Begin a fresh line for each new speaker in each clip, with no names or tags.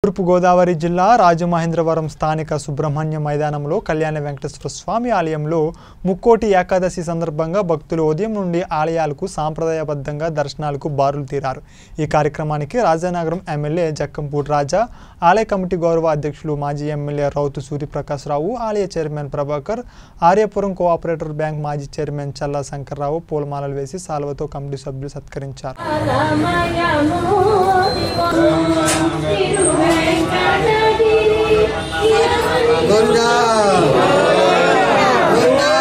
తూర్పుగోదావరి జిల్లా రాజమహేంద్రవరం స్థానిక సుబ్రహ్మణ్య మైదానంలో కళ్యాణ వెంకటేశ్వర స్వామి ఆలయంలో ముక్కోటి ఏకాదశి సందర్భంగా భక్తులు ఉదయం నుండి ఆలయాలకు సాంప్రదాయబద్ధంగా దర్శనాలకు బారులు తీరారు ఈ కార్యక్రమానికి రాజానగరం ఎమ్మెల్యే జక్కంపూడి రాజా ఆలయ కమిటీ గౌరవ అధ్యక్షులు మాజీ ఎమ్మెల్యే రౌతు సూర్యప్రకాశ్ రావు ఆలయ chairman Prabhakar Aryapuram cooperative bank మాజీ చైర్మన్ చల్లా శంకర్రావు పూలమాలలు వేసి సాల్వతో కమిటీ సభ్యులు సత్కరించారు
గోవిందా గోవిందా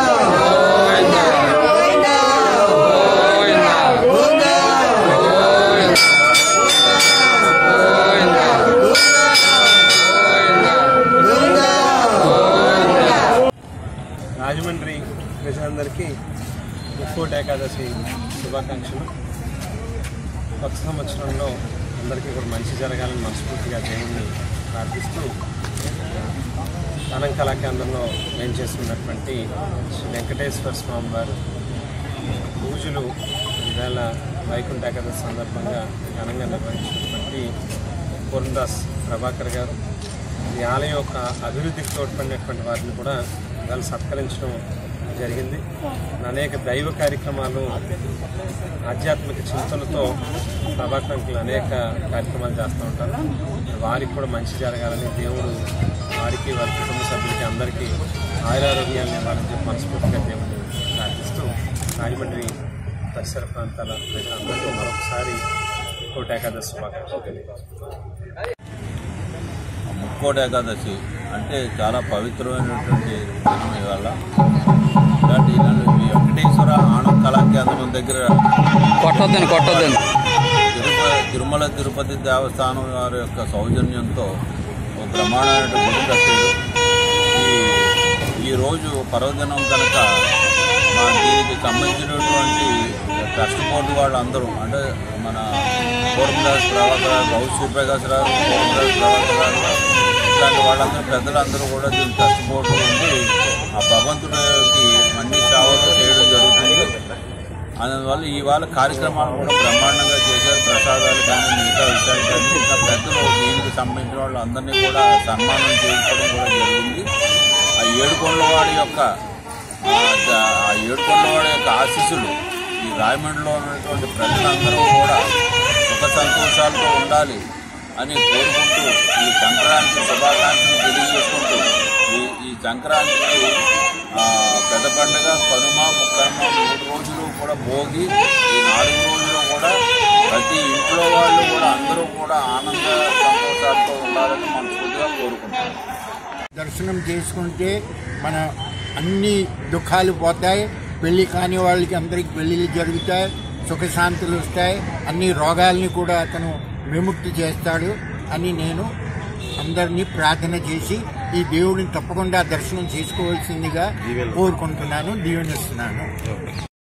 గోవిందా గోవిందా గోవిందా
రాజమండ్రి ప్రజలందరికీ ముక్కోటి ఏకాదశి శుభాకాంక్షలు కొత్త సంవత్సరంలో అందరికీ కూడా మంచి జరగాలని మనస్ఫూర్తిగా దేవుణ్ణి ప్రార్థిస్తూ అనం కళా కేంద్రంలో ఏం చేసుకున్నటువంటి శ్రీ వెంకటేశ్వర స్వామి వారు పూజలు ఈవేళ వైకుంఠ ఏకాదశి సందర్భంగా ఘనంగా నిర్వహించినటువంటి పూర్ణదాస్ ప్రభాకర్ గారు ఈ ఆలయం యొక్క అభివృద్ధికి తోడ్పడినటువంటి వారిని కూడా ఇవాళ సత్కరించడం జరిగింది అనేక దైవ కార్యక్రమాలు ఆధ్యాత్మిక చింతనతో ప్రభాకరంకులు అనేక కార్యక్రమాలు చేస్తూ ఉంటారు వారికి కూడా మంచి జరగాలని దేవుడు వారికి వారి కుటుంబ సభ్యులకి అందరికీ ఆయురారోగ్యాలను ఇవ్వాలని చెప్పి మనస్ఫూర్తిగా దేవుడిని ప్రార్థిస్తూ రాజమండ్రి పరిసర ప్రాంతాల ప్రజలందరికీ మరొకసారి కోట ఏకాదశి శుభాకాంక్షలు తెలియజేస్తున్నాను.
ముక్కోటి ఏకాదశి అంటే చాలా పవిత్రమైనటువంటి దినం ఇవాళ ఇలాంటి నన్ను ఈ వెంకటేశ్వర ఆనం కళా కేంద్రం దగ్గర
కొట్టొద్దని కొట్టొద్దని
తిరుపతి తిరుమల తిరుపతి దేవస్థానం వారి యొక్క సౌజన్యంతో ఒక బ్రహ్మాండమైన గుడి కట్టారు ఈ ఈరోజు పర్వదినం కనుక మా దీనికి సంబంధించినటువంటి ట్రస్ట్ బోర్డు వాళ్ళందరూ అంటే మన పూర్ణదాస్ ప్రభాకర్ గారు గౌ సూర్యప్రకాశ్ రావు పూర్ణదాస్ ప్రభాకర్ గారు ఇట్లాంటి వాళ్ళందరూ పెద్దలందరూ కూడా దీని ట్రస్ట్ బోర్డు ఉండి ఆ భగవంతుడికి అన్ని సేవలు చేయడం జరుగుతుంది అందువల్ల ఇవాళ కార్యక్రమాలు కూడా బ్రహ్మాండంగా చేశారు ప్రసాదాలు కానీ మిగతా విషయాలు కానీ ఇంకా పెద్దలు దీనికి సంబంధించిన వాళ్ళు అందరినీ కూడా సన్మానం చేయించడం కూడా జరిగింది ఆ ఏడుకొండల వాడి యొక్క ఆ, ద- ఆ ఏడుకొండల వాడి యొక్క ఆశీస్సులు ఈ రాయమండ్రిలో ఉన్నటువంటి ప్రజలందరూ కూడా సుఖ సంతోషాలతో ఉండాలి అని కోరుకుంటూ ఈ సంక్రాంతి శుభాకాంక్షలు తెలియజేసుకుంటూ ఈ ఈ సంక్రాంతికి ఆ, పెద్ద పండుగ కనుమ ముక్కనుమ మూడు రోజులు కూడా భోగి ఈ నాలుగు రోజులు కూడా ప్రతి ఇంట్లో వాళ్ళు కూడా అందరూ కూడా ఆనంద సంతోషాలతో ఉండాలని మనస్ఫూర్తిగా కోరుకుంటున్నాను
దర్శనం చేసుకుంటే మన అన్ని దుఃఖాలు పోతాయి పెళ్లి కాని వాళ్ళకి అందరికి పెళ్లిళ్ళు జరుగుతాయి సుఖశాంతులు వస్తాయి అన్ని రోగాల్ని కూడా అతను విముక్తి చేస్తాడు అని నేను అందరినీ ప్రార్థన చేసి ఈ దేవుడిని తప్పకుండా దర్శనం చేసుకోవాల్సిందిగా కోరుకుంటున్నాను దీవెనిస్తున్నాను